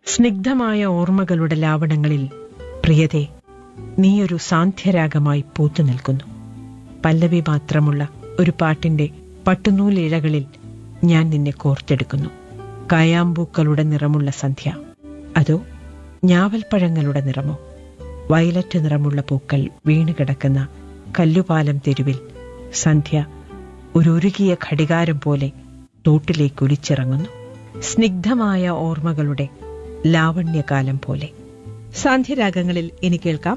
സ്നിഗ്ധമായ ഓർമ്മകളുടെ ലാവണങ്ങളിൽ പ്രിയതേ നീയൊരു സാന്ധ്യരാഗമായി പൂത്തു നിൽക്കുന്നു പല്ലവി മാത്രമുള്ള ഒരു പാട്ടിന്റെ പട്ടുനൂലിഴകളിൽ ഞാൻ നിന്നെ കോർത്തെടുക്കുന്നു കായാമ്പൂക്കളുടെ നിറമുള്ള സന്ധ്യ അതോ ഞാവൽപ്പഴങ്ങളുടെ നിറമോ വയലറ്റ് നിറമുള്ള പൂക്കൾ വീണുകിടക്കുന്ന കല്ലുപാലം തെരുവിൽ സന്ധ്യ ഒരു ഉരുകിയ ഘടികാരം പോലെ തോട്ടിലേക്ക് ഒലിച്ചിറങ്ങുന്നു സ്നിഗ്ധമായ ഓർമ്മകളുടെ ലാവണ്യകാലം പോലെ സാന്ധ്യരാഗങ്ങളിൽ ഇനി കേൾക്കാം